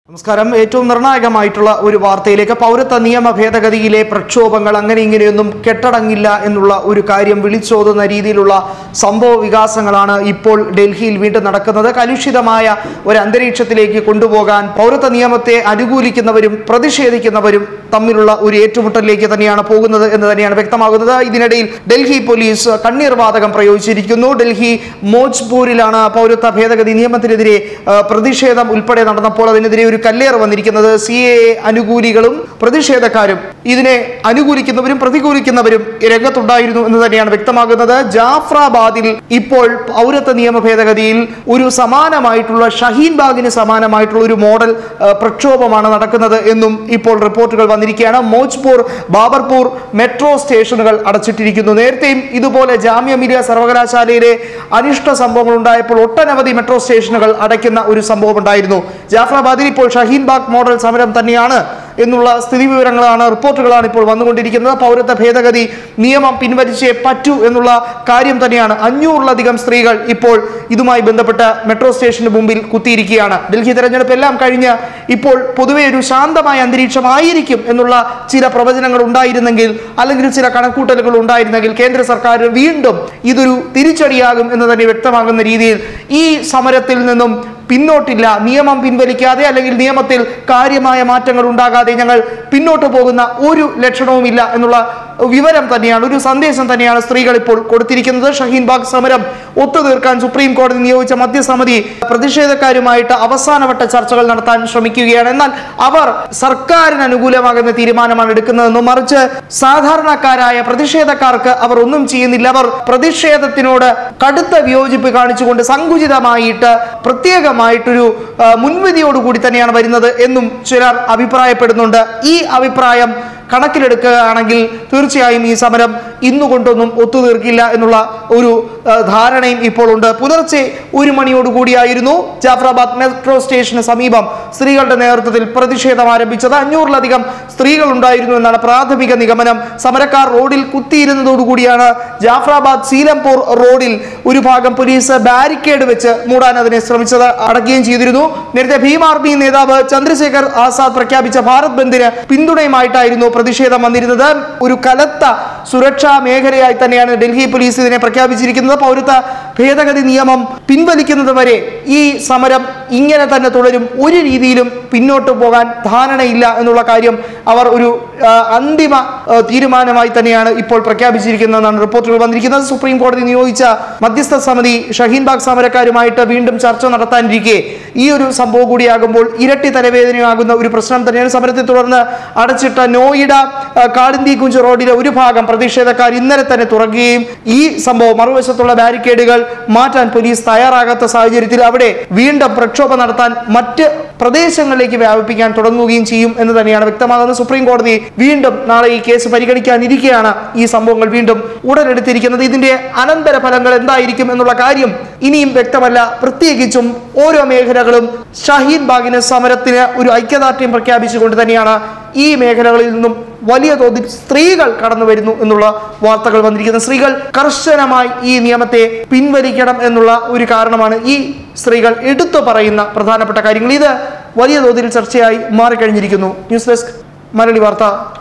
നമസ്കാരം ഏറ്റവും നിർണായകമായിട്ടുള്ള ഒരു വാർത്തയിലേക്ക് പൗരത്വ നിയമ ഭേദഗതിയിലെ പ്രക്ഷോഭങ്ങൾ അങ്ങനെ ഇങ്ങനെയൊന്നും കെട്ടടങ്ങില്ല എന്നുള്ള ഒരു കാര്യം വിളിച്ചോതുന്ന രീതിയിലുള്ള സംഭവ വികാസങ്ങളാണ് ഇപ്പോൾ ഡൽഹിയിൽ വീണ്ടും നടക്കുന്നത് കലുഷിതമായ ഒരു അന്തരീക്ഷത്തിലേക്ക് കൊണ്ടുപോകാൻ പൗരത്വ നിയമത്തെ അനുകൂലിക്കുന്നവരും പ്രതിഷേധിക്കുന്നവരും തമ്മിലുള്ള ഒരു ഏറ്റുമുട്ടലിലേക്ക് തന്നെയാണ് പോകുന്നത് എന്ന് തന്നെയാണ് വ്യക്തമാകുന്നത് ഇതിനിടയിൽ ഡൽഹി പോലീസ് കണ്ണീർ വാതകം പ്രയോഗിച്ചിരിക്കുന്നു ഡൽഹി മോജ്പൂരിലാണ് പൗരത്വ ഭേദഗതി നിയമത്തിനെതിരെ ആ, പ്രതിഷേധം ഉൾപ്പെടെ നടന്നപ്പോൾ അതിനെതിരെ ഒരു കല്ലേറ് വന്നിരിക്കുന്നത് സി എ അനുകൂലികളും പ്രതിഷേധക്കാരും ഇതിനെ അനുകൂലിക്കുന്നവരും പ്രതികൂലിക്കുന്നവരും രംഗത്തുണ്ടായിരുന്നു എന്ന് തന്നെയാണ് വ്യക്തമാകുന്നത് ജാഫ്രാബാദിൽ ഇപ്പോൾ പൗരത്വ നിയമ ഭേദഗതിയിൽ ഒരു സമാനമായിട്ടുള്ള ഷഹീൻ ബാഗിന് സമാനമായിട്ടുള്ള ഒരു മോഡൽ ആ, പ്രക്ഷോഭമാണ് നടക്കുന്നത് എന്നും ഇപ്പോൾ റിപ്പോർട്ടുകൾ വന്നിരിക്കുകയാണ് മോജ്പൂർ ബാബർപൂർ മെട്രോ സ്റ്റേഷനുകൾ അടച്ചിട്ടിരിക്കുന്നു നേരത്തെയും ഇതുപോലെ ജാമ്യ മിലിയ സർവകലാശാലയിലെ അനിഷ്ട സംഭവങ്ങൾ ഉണ്ടായപ്പോൾ ഒട്ടനവധി മെട്രോ സ്റ്റേഷനുകൾ അടയ്ക്കുന്ന ഒരു സംഭവം ഉണ്ടായിരുന്നു ജാഫ്രാബാദിൽ ഇപ്പോൾ ഷഹീൻ ബാഗ് മോഡൽ സമരം തന്നെയാണ് എന്നുള്ള സ്ഥിതി വിവരങ്ങളാണ് റിപ്പോർട്ടുകളാണ് ഇപ്പോൾ വന്നുകൊണ്ടിരിക്കുന്നത് പൗരത്വ ഭേദഗതി നിയമം പിൻവലിച്ചേ പറ്റൂ എന്നുള്ള കാര്യം തന്നെയാണ് അഞ്ഞൂറിലധികം സ്ത്രീകൾ ഇപ്പോൾ ഇതുമായി ബന്ധപ്പെട്ട മെട്രോ സ്റ്റേഷന് മുമ്പിൽ കുത്തിയിരിക്കുകയാണ് ഡൽഹി തെരഞ്ഞെടുപ്പ് എല്ലാം കഴിഞ്ഞ് ഇപ്പോൾ പൊതുവെ ഒരു ശാന്തമായ അന്തരീക്ഷമായിരിക്കും എന്നുള്ള ചില പ്രവചനങ്ങൾ ഉണ്ടായിരുന്നെങ്കിൽ അല്ലെങ്കിൽ ചില കണക്കൂട്ടലുകൾ ഉണ്ടായിരുന്നെങ്കിൽ കേന്ദ്ര സർക്കാർ വീണ്ടും ഇതൊരു തിരിച്ചടിയാകും എന്ന് തന്നെ വ്യക്തമാകുന്ന രീതിയിൽ ഈ സമരത്തിൽ നിന്നും പിന്നോട്ടില്ല നിയമം പിൻവലിക്കാതെ അല്ലെങ്കിൽ നിയമത്തിൽ കാര്യമായ മാറ്റങ്ങൾ ഉണ്ടാകാതെ ഞങ്ങൾ പിന്നോട്ട് പോകുന്ന ഒരു ലക്ഷണവുമില്ല എന്നുള്ള വിവരം തന്നെയാണ് ഒരു സന്ദേശം തന്നെയാണ് സ്ത്രീകൾ ഇപ്പോൾ കൊടുത്തിരിക്കുന്നത് ഷഹീൻ ബാഗ് സമരം ഒത്തുതീർക്കാൻ സുപ്രീം കോടതി നിയോഗിച്ച മധ്യസമിതി പ്രതിഷേധക്കാരുമായിട്ട് അവസാനവട്ട ചർച്ചകൾ നടത്താൻ ശ്രമിക്കുകയാണ് എന്നാൽ അവർ സർക്കാരിന് അനുകൂലമാകുന്ന തീരുമാനമാണ് എടുക്കുന്നതെന്നും മറിച്ച് സാധാരണക്കാരായ പ്രതിഷേധക്കാർക്ക് അവർ ഒന്നും ചെയ്യുന്നില്ല അവർ പ്രതിഷേധത്തിനോട് കടുത്ത വിയോജിപ്പ് കാണിച്ചുകൊണ്ട് സങ്കുചിതമായിട്ട് പ്രത്യേകമായിട്ടൊരു ആ, മുൻവിധിയോടുകൂടി തന്നെയാണ് വരുന്നത് എന്നും ചിലർ അഭിപ്രായപ്പെടുന്നുണ്ട് ഈ അഭിപ്രായം കണക്കിലെടുക്കുകയാണെങ്കിൽ തീർച്ചയായും ഈ സമരം ഇന്നുകൊണ്ടൊന്നും ഒത്തുതീർക്കില്ല എന്നുള്ള ഒരു ആ, ധാരണയും ഇപ്പോൾ ഉണ്ട് പുലർച്ചെ ഒരു മണിയോടുകൂടിയായിരുന്നു ജാഫറാബാദ് മെട്രോ സ്റ്റേഷന് സമീപം സ്ത്രീകളുടെ നേതൃത്വത്തിൽ പ്രതിഷേധം ആരംഭിച്ചത് അഞ്ഞൂറിലധികം സ്ത്രീകൾ ഉണ്ടായിരുന്നു എന്നാണ് പ്രാഥമിക നിഗമനം സമരക്കാർ റോഡിൽ കുത്തിയിരുന്നതോടുകൂടിയാണ് ജാഫറാബാദ് സീലംപൂർ റോഡിൽ ഒരു ഭാഗം പോലീസ് ബാരിക്കേഡ് വെച്ച് മൂടാൻ അതിനെ ശ്രമിച്ചത് അടക്കുകയും ചെയ്തിരുന്നു നേരത്തെ ഭീം ആർമി നേതാവ് ചന്ദ്രശേഖർ ആസാദ് പ്രഖ്യാപിച്ച ഭാരത് ബന്ദിന് പിന്തുണയുമായിട്ടായിരുന്നു പ്രതിഷേധം വന്നിരുന്നത് ഒരു കലത്ത സുരക്ഷാ മേഖലയായി തന്നെയാണ് ഡൽഹി പോലീസ് ഇതിനെ പ്രഖ്യാപിച്ചിരിക്കുന്നത് പൗരത്വ ഭേദഗതി നിയമം പിൻവലിക്കുന്നത് വരെ ഈ സമരം ഇങ്ങനെ തന്നെ തുടരും ഒരു രീതിയിലും പിന്നോട്ട് പോകാൻ ധാരണയില്ല എന്നുള്ള കാര്യം അവർ ഒരു ആ, അന്തിമ ആ, തീരുമാനമായി തന്നെയാണ് ഇപ്പോൾ പ്രഖ്യാപിച്ചിരിക്കുന്നതെന്നാണ് റിപ്പോർട്ടുകൾ വന്നിരിക്കുന്നത് സുപ്രീം കോടതി നിയോഗിച്ച മധ്യസ്ഥ സമിതി ഷഹീൻ ബാഗ് സമരക്കാരുമായിട്ട് വീണ്ടും ചർച്ച നടത്താനിരിക്കെ ഈ ഒരു സംഭവം കൂടിയാകുമ്പോൾ ഇരട്ടി തലവേദനയാകുന്ന ഒരു പ്രശ്നം തന്നെയാണ് സമരത്തെ തുടർന്ന് അടച്ചിട്ട നോയിഡ ആ, കാളിന്തി കുഞ്ച് റോഡിലെ ഒരു ഭാഗം പ്രതിഷേധക്കാർ ഇന്നലെ തന്നെ തുറക്കുകയും ഈ സംഭവം മറുവശത്തുള്ള ബാരിക്കേഡുകൾ മാറ്റാൻ പോലീസ് തയ്യാറാകാത്ത സാഹചര്യത്തിൽ അവിടെ വീണ്ടും പ്രക്ഷോഭം നടത്താൻ മറ്റ് പ്രദേശങ്ങളിലേക്ക് വ്യാപിപ്പിക്കാൻ തുടങ്ങുകയും ചെയ്യും എന്ന് തന്നെയാണ് വ്യക്തമാകുന്നത് സുപ്രീം കോടതി വീണ്ടും നാളെ ഈ കേസ് പരിഗണിക്കാനിരിക്കെയാണ് ഈ സംഭവങ്ങൾ വീണ്ടും ഉടലെടുത്തിരിക്കുന്നത് ഇതിന്റെ അനന്തര ഫലങ്ങൾ എന്തായിരിക്കും എന്നുള്ള കാര്യം ഇനിയും വ്യക്തമല്ല പ്രത്യേകിച്ചും ഓരോ മേഖലകളും ഷഹീദ് ബാഗിന് സമരത്തിന് ഒരു ഐക്യദാർഢ്യം പ്രഖ്യാപിച്ചുകൊണ്ട് തന്നെയാണ് ഈ മേഖലകളിൽ നിന്നും വലിയ തോതിൽ സ്ത്രീകൾ കടന്നു വരുന്നു എന്നുള്ള വാർത്തകൾ വന്നിരിക്കുന്നത് സ്ത്രീകൾ കർശനമായി ഈ നിയമത്തെ പിൻവലിക്കണം എന്നുള്ള ഒരു കാരണമാണ് ഈ സ്ത്രീകൾ എടുത്തു പറയുന്ന പ്രധാനപ്പെട്ട കാര്യങ്ങൾ ഇത് വലിയ തോതിൽ ചർച്ചയായി മാറിക്കഴിഞ്ഞിരിക്കുന്നു ന്യൂസ് ഡെസ്ക് മലയാളി വാർത്ത